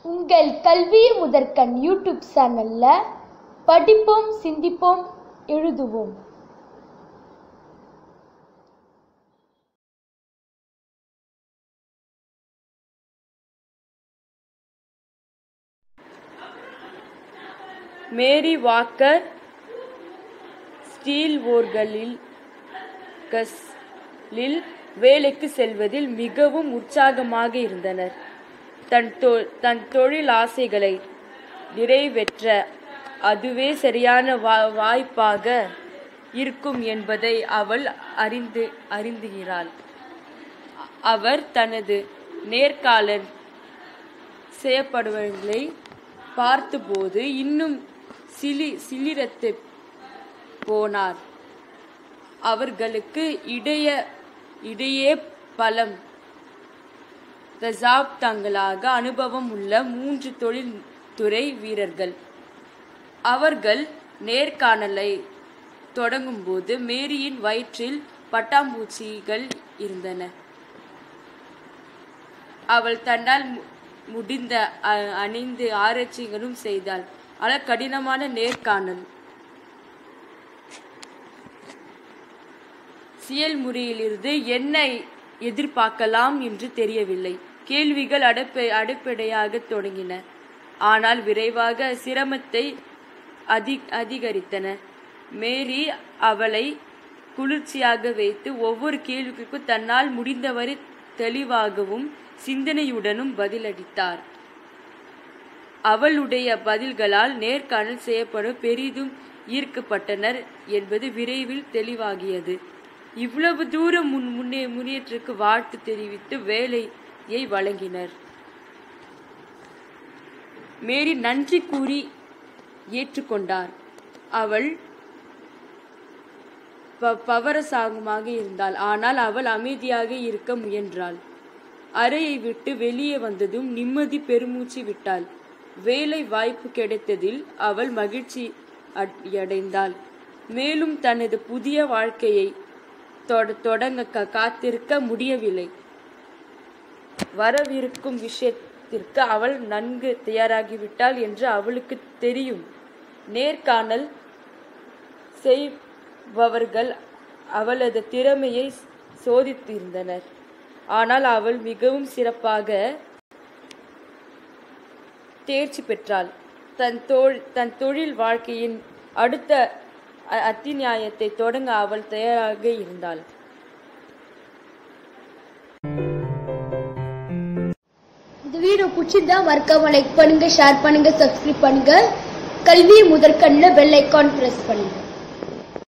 உங்கள் கல்வி முதற்கண் யூடியூப் சேனல்ல படிப்போம் சிந்திப்போம் எழுதுவோம் மேரி வாக்கர் ஸ்டீல் ஓர்களில் கஸ்லில் வேலைக்கு செல்வதில் மிகவும் உற்சாகமாக இருந்தனர் தன் தொ தன் தொழில் ஆசைகளை நிறைவேற்ற அதுவே சரியான வா வாய்ப்பாக இருக்கும் என்பதை அவள் அறிந்து அறிந்துகிறாள் அவர் தனது நேர்காணல் செய்யப்படுவதை பார்த்தபோது இன்னும் சிலி சிலிரத்து போனார் அவர்களுக்கு இடைய இடையே பலம் தசாப்தங்களாக அனுபவம் உள்ள மூன்று தொழில்துறை வீரர்கள் அவர்கள் நேர்காணலை தொடங்கும்போது மேரியின் வயிற்றில் பட்டாம்பூச்சிகள் இருந்தன அவள் தன்னால் மு- முடிந்த அ- அணிந்து ஆராய்ச்சிகளும் செய்தாள் ஆனால் கடினமான நேர்காணல் செயல்முறையிலிருந்து என்ன எதிர்பார்க்கலாம் என்று தெரியவில்லை கேள்விகள் அடப்ப அடிப்படையாக தொடங்கின ஆனால் விரைவாக சிரமத்தை அதி அதிகரித்தன மேரி அவளை குளிர்ச்சியாக வைத்து ஒவ்வொரு கேள்விக்கும் தன்னால் முடிந்தவரை தெளிவாகவும் சிந்தனையுடனும் பதிலளித்தார் அவளுடைய பதில்களால் நேர்காணல் செய்யப்படும் பெரிதும் ஈர்க்கப்பட்டனர் என்பது விரைவில் தெளிவாகியது இவ்வளவு தூரம் முன் முன்னே முன்னேற்றக்கு வாழ்த்து தெரிவித்து வேலையை வழங்கினர் மேரி நன்றி கூறி ஏற்றுக்கொண்டார் அவள் ப- பவரசாகமாக இருந்தாள் ஆனால் அவள் அமைதியாக இருக்க முயன்றாள் அறையை விட்டு வெளியே வந்ததும் நிம்மதி பெருமூச்சு விட்டாள் வேலை வாய்ப்பு கிடைத்ததில் அவள் மகிழ்ச்சி அட்- அடைந்தாள் மேலும் தனது புதிய வாழ்க்கையை தொட- தொடங்க கா- காத்திருக்க முடியவில்லை வரவிருக்கும் விஷயத்திற்கு அவள் நன்கு தயாராகிவிட்டாள் என்று அவளுக்கு தெரியும் நேர்காணல் செய்பவர்கள் அவளது திறமையை சோதித்திருந்தனர் ஆனால் அவள் மிகவும் சிறப்பாக தேர்ச்சி பெற்றாள் தன் தோல் தன் தொழில் வாழ்க்கையின் அடுத்த அ- அத்தியாயத்தை தொடங்க அவள் தயாராக இருந்தாள் இந்த வீடியோ பிடிச்சிருந்தா மறக்காம லைக் பண்ணுங்க ஷேர் பண்ணுங்க சப்ஸ்கிரைப் பண்ணுங்க கல்வி முதற்கண்ணில் பெல் ஐக்கான் பிரஸ் பண்ணுங்க